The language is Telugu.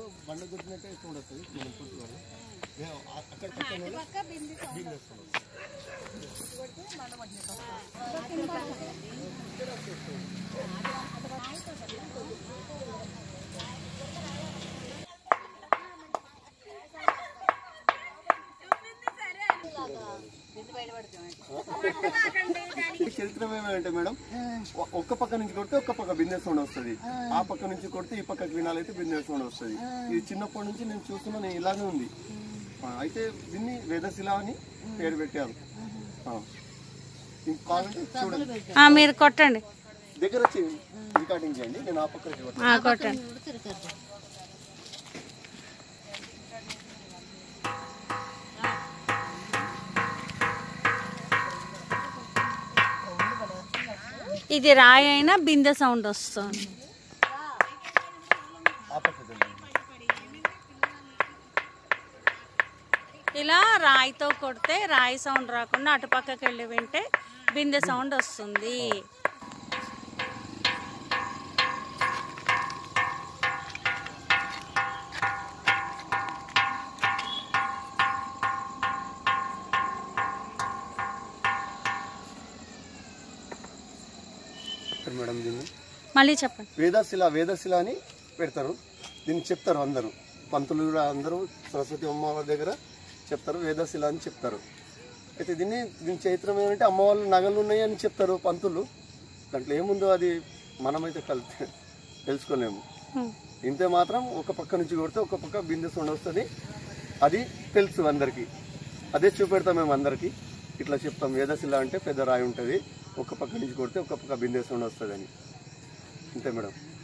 బండ దొరికినట్టే సౌండ్ వస్తుంది మనం కొట్టుకోవాలి ఏ, అ- అక్కడ పక్కన బిందె sound వస్తుంది. ఈ చరిత్రం ఏమంటే మేడం ఒ- ఒక్క పక్క నుంచి కొడితే ఒక్క పక్క బిందె సౌండ్ వస్తుంది ఆ పక్క నుంచి కొడితే ఈ పక్కకి వినాలైతే బిందె సౌండ్ వస్తుంది ఇది చిన్నప్పటి నుంచి నేను చూస్తున్నా నేను ఇలానే ఉంది ఆ, అయితే దీన్ని వేదశిల అని పేరు పెట్టారు ఆ. ఇంక కావాలంటే చూడండి ఆ, మీరు కొట్టండి దగ్గర వచ్చి రికార్డింగ్ చేయండి నేను ఆ పక్క నుంచి ఆ, కొట్టండి ఇది రాయి అయినా బిందె సౌండ్ వస్తుంది ఆ పక్క వెళ్ళండి. ఇలా రాయితో కొడితే రాయి సౌండ్ రాకుండా అటుపక్కకి వెళ్ళి వింటే బిందె సౌండ్ వస్తుంది ఇక్కడ మేడం దీన్ని మళ్ళీ చెప్పండి వేదశిల వేదశిల అని పెడతారు దీన్ని చెప్తారు అందరూ పంతులు కూడా అందరూ సరస్వతి అమ్మవారి దగ్గర చెప్తారు వేదశిల అని చెప్తారు అయితే దీన్ని దీని చైత్రం ఏంటంటే అమ్మవాళ్ళు నగలు ఉన్నాయి అని చెప్తారు పంతులు దాంట్లో ఏముందో అది మనమైతే కలిసి తెలుసుకోలేము హ్మ్. ఇంతే మాత్రం ఒక పక్క నుంచి కొడితే ఒక పక్క బిందె సౌండ్ వస్తుంది అది తెలుసు అందరికీ అదే చూపెడతాం మేము అందరికీ ఇట్లా చెప్తాం వేదశిల అంటే పెద్ద రాయి ఉంటుంది ఒక పక్క నుంచి కొడితే ఒక పక్క బిందె సౌండ్ వస్తుంది అని అంతే మేడం